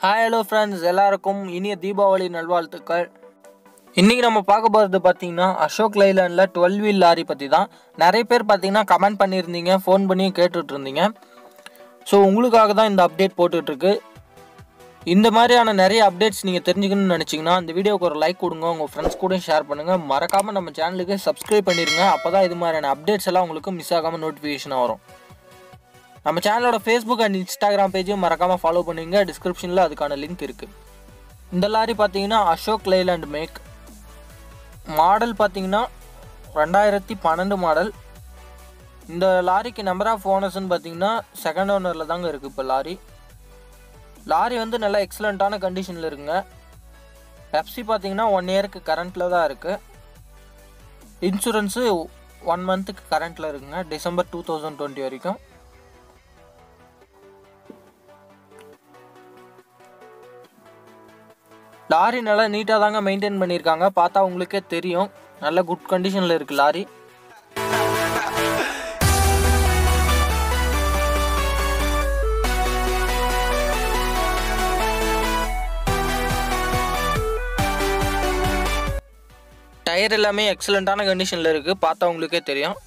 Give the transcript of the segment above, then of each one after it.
hi hello friends எல்லாருக்கும் இனிய தீபாவளி நல்வாழ்த்துக்கள் இன்றைக்கி நம்ம பார்க்க போகிறது பார்த்தீங்கன்னா அசோக் லைலாண்டில் டுவெல் வீல் லாரி பற்றி தான் நிறைய பேர் பார்த்தீங்கன்னா கமெண்ட் பண்ணியிருந்தீங்க ஃபோன் பண்ணி கேட்டுட்டு இருந்தீங்க ஸோ உங்களுக்காக தான் இந்த அப்டேட் போட்டுட்ருக்கு இந்த மாதிரியான நிறைய அப்டேட்ஸ் நீங்கள் தெரிஞ்சுக்கணும்னு நினச்சிங்கன்னா இந்த வீடியோக்கு ஒரு லைக் கொடுங்க உங்கள் ஃப்ரெண்ட்ஸ் கூட ஷேர் பண்ணுங்கள் மறக்காமல் நம்ம சேனலுக்கு சப்ஸ்கிரைப் பண்ணிடுங்க அப்போ தான் இது மாதிரியான அப்டேட்ஸ் எல்லாம் உங்களுக்கு மிஸ் ஆகாமல் நோட்டிஃபிகேஷன் வரும் நம்ம சேனலோட ஃபேஸ்புக் அண்ட் இன்ஸ்டாகிராம் பேஜையும் மறக்காமல் ஃபாலோ பண்ணுவீங்க டிஸ்கிரிப்ஷனில் அதுக்கான லிங்க் இருக்குது இந்த லாரி பார்த்தீங்கன்னா அசோக் லைலாண்ட் மேக் மாடல் பார்த்தீங்கன்னா ரெண்டாயிரத்தி பன்னெண்டு மாடல் இந்த லாரிக்கு நம்பர் ஆஃப் ஓனர்ஸ்னு பார்த்தீங்கன்னா செகண்ட் ஓனரில் தாங்க இருக்குது இப்போ லாரி லாரி வந்து நல்லா எக்ஸலண்ட்டான கண்டிஷனில் இருக்குங்க பெப்சி பார்த்தீங்கன்னா ஒன் இயருக்கு கரண்ட்டில் தான் இருக்குது இன்சூரன்ஸு ஒன் மந்த்துக்கு கரண்ட்டில் இருக்குங்க டிசம்பர் டூ தௌசண்ட் டுவெண்ட்டி வரைக்கும் லாரி நல்லா நீட்டாக தாங்க மெயின்டைன் பண்ணியிருக்காங்க பார்த்தா உங்களுக்கே தெரியும் நல்ல குட் கண்டிஷனில் இருக்குது லாரி டயர் எல்லாமே எக்ஸலண்ட்டான கண்டிஷனில் இருக்குது பார்த்தா உங்களுக்கே தெரியும்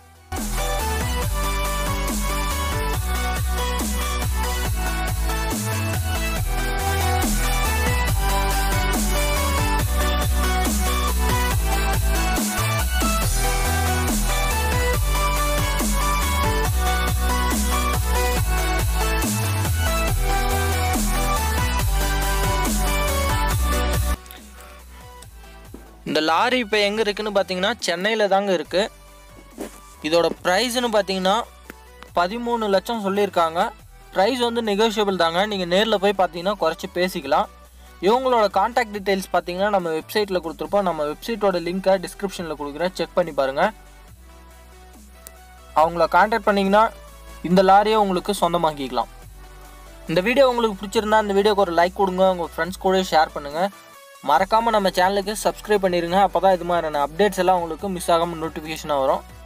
இந்த லாரி இப்போ எங்கே இருக்குன்னு பார்த்தீங்கன்னா சென்னையில் தாங்க இருக்குது இதோட ப்ரைஸ்னு பார்த்தீங்கன்னா பதிமூணு லட்சம் சொல்லியிருக்காங்க ப்ரைஸ் வந்து நெகோஷியபிள் தாங்க நீங்கள் நேரில் போய் பார்த்தீங்கன்னா குறைச்சி பேசிக்கலாம் இவங்களோட காண்டாக்ட் டீட்டெயில்ஸ் பார்த்தீங்கன்னா நம்ம வெப்சைட்டில் கொடுத்துருப்போம் நம்ம வெப்சைட்டோட லிங்க்கை டிஸ்கிரிப்ஷனில் கொடுக்குறேன் செக் பண்ணி பாருங்கள் அவங்கள காண்டாக்ட் பண்ணிங்கன்னா இந்த லாரியை உங்களுக்கு சொந்தமாக்கிக்கலாம் இந்த வீடியோ உங்களுக்கு பிடிச்சிருந்தா இந்த வீடியோக்கு ஒரு லைக் கொடுங்க உங்கள் ஃப்ரெண்ட்ஸ் கூட ஷேர் பண்ணுங்கள் மறக்காமல் நம்ம சேனலுக்கு சப்ஸ்கிரைப் பண்ணிடுங்க அப்போ தான் இது மாதிரியான அப்டேட்ஸ் எல்லாம் உங்களுக்கு மிஸ் ஆகாமல் நோட்டிஃபிகேஷனாக வரும்